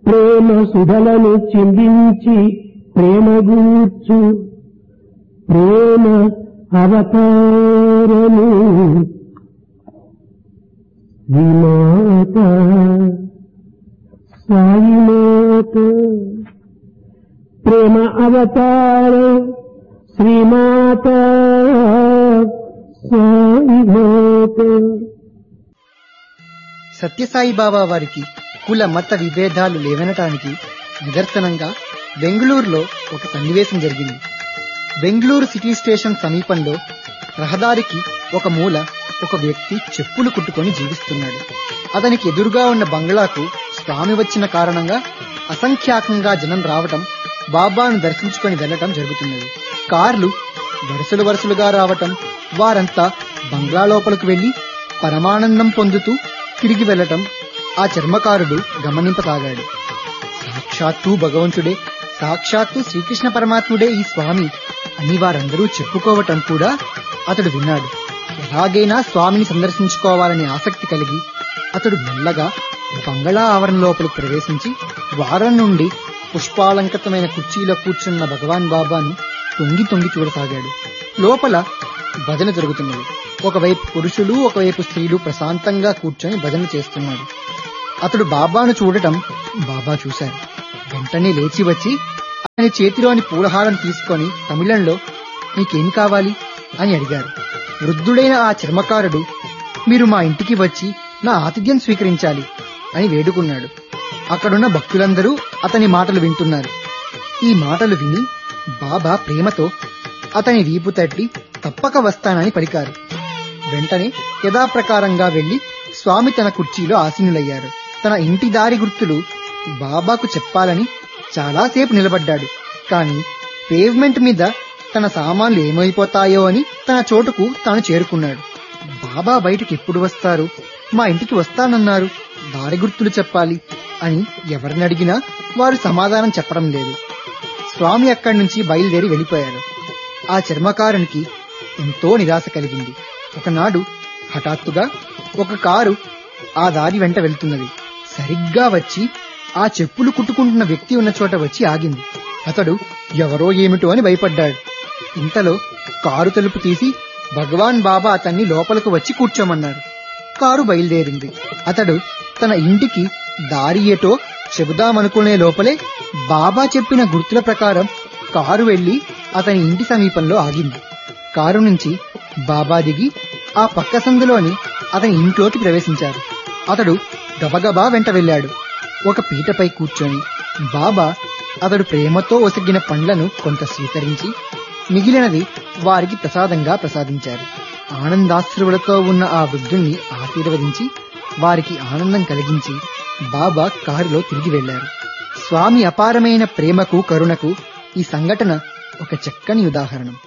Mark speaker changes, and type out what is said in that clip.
Speaker 1: ప్రేమ సుధలను చిందించి ప్రేమ గూర్చు ప్రేమ అవతారము విమాత సాయిమాత ప్రేమ అవతారం శ్రీమాత సాయిమాత
Speaker 2: సత్యసాయి బాబా వారికి కుల మత విభేదాలు లేవనటానికి నిదర్శనంగా బెంగళూరులో ఒక సన్నివేశం జరిగింది బెంగళూరు సిటీ స్టేషన్ సమీపంలో రహదారికి ఒక మూల ఒక వ్యక్తి చెప్పులు కుట్టుకొని జీవిస్తున్నాడు అతనికి ఎదురుగా ఉన్న బంగ్లాకు స్వామి వచ్చిన కారణంగా అసంఖ్యాకంగా జనం రావటం బాబాను దర్శించుకొని వెళ్లటం జరుగుతున్నది కార్లు వరుసలు వరుసలుగా రావటం వారంతా బంగ్లా లోపలకు వెళ్లి పరమానందం పొందుతూ తిరిగి వెళ్లటం ఆ చర్మకారుడు గమనింపసాగాడు సాక్షాత్తు భగవంతుడే సాక్షాత్తు శ్రీకృష్ణ పరమాత్ముడే ఈ స్వామి అని వారందరూ చెప్పుకోవటం కూడా అతడు విన్నాడు ఎలాగైనా స్వామిని సందర్శించుకోవాలనే ఆసక్తి కలిగి అతడు మెల్లగా బంగళా ఆవరణ లోపలికి ప్రవేశించి వారం నుండి పుష్పాలంకృతమైన కుర్చీలో కూర్చున్న భగవాన్ బాబాను తొంగి తొంగి చూడసాగాడు లోపల భజన జరుగుతున్నది ఒకవైపు పురుషులు ఒకవైపు స్త్రీలు ప్రశాంతంగా కూర్చొని భజన చేస్తున్నారు అతడు బాబాను చూడటం బాబా చూశారు వెంటనే లేచి వచ్చి ఆయన చేతిలోని పూలహారం తీసుకొని తమిళంలో నీకేం కావాలి అని అడిగారు వృద్ధుడైన ఆ చర్మకారుడు మీరు మా ఇంటికి వచ్చి నా ఆతిథ్యం స్వీకరించాలి అని వేడుకున్నాడు అక్కడున్న భక్తులందరూ అతని మాటలు వింటున్నారు ఈ మాటలు విని బాబా ప్రేమతో అతని వీపు తట్టి తప్పక వస్తానని పలికారు వెంటనే యథాప్రకారంగా వెళ్లి స్వామి తన కుర్చీలో ఆసీనులయ్యారు తన ఇంటి దారి గుర్తులు బాబాకు చెప్పాలని చాలాసేపు నిలబడ్డాడు కాని పేవ్మెంట్ మీద తన సామాన్లు ఏమైపోతాయో అని తన చోటుకు తాను చేరుకున్నాడు బాబా బయటికి ఎప్పుడు వస్తారు మా ఇంటికి వస్తానన్నారు దారి గుర్తులు చెప్పాలి అని ఎవరిని అడిగినా వారు సమాధానం చెప్పడం లేదు స్వామి అక్కడి నుంచి బయలుదేరి వెళ్ళిపోయారు ఆ చర్మకారునికి ఎంతో నిరాశ కలిగింది ఒకనాడు హఠాత్తుగా ఒక కారు ఆ దారి వెంట వెళ్తున్నది సరిగ్గా వచ్చి ఆ చెప్పులు కుట్టుకుంటున్న వ్యక్తి ఉన్న చోట వచ్చి ఆగింది అతడు ఎవరో ఏమిటో అని భయపడ్డాడు ఇంతలో కారు తలుపు తీసి భగవాన్ బాబా అతన్ని లోపలకు వచ్చి కూర్చోమన్నారు కారు బయలుదేరింది అతడు తన ఇంటికి దారి ఏటో చెబుదామనుకునే లోపలే బాబా చెప్పిన గుర్తుల ప్రకారం కారు వెళ్లి అతని ఇంటి సమీపంలో ఆగింది కారు నుంచి బాబా దిగి ఆ పక్క సందులోని అతని ఇంట్లోకి ప్రవేశించారు అతడు గబగబా వెంట వెళ్ళాడు ఒక పీటపై కూర్చొని బాబా అతడు ప్రేమతో ఒసగిన పండ్లను కొంత స్వీకరించి మిగిలినది వారికి ప్రసాదంగా ప్రసాదించారు ఆనందాశ్రువులతో ఉన్న ఆ వృద్ధుణ్ణి ఆశీర్వదించి వారికి ఆనందం కలిగించి బాబా కారులో తిరిగి వెళ్లారు స్వామి అపారమైన ప్రేమకు కరుణకు ఈ సంఘటన ఒక చక్కని ఉదాహరణం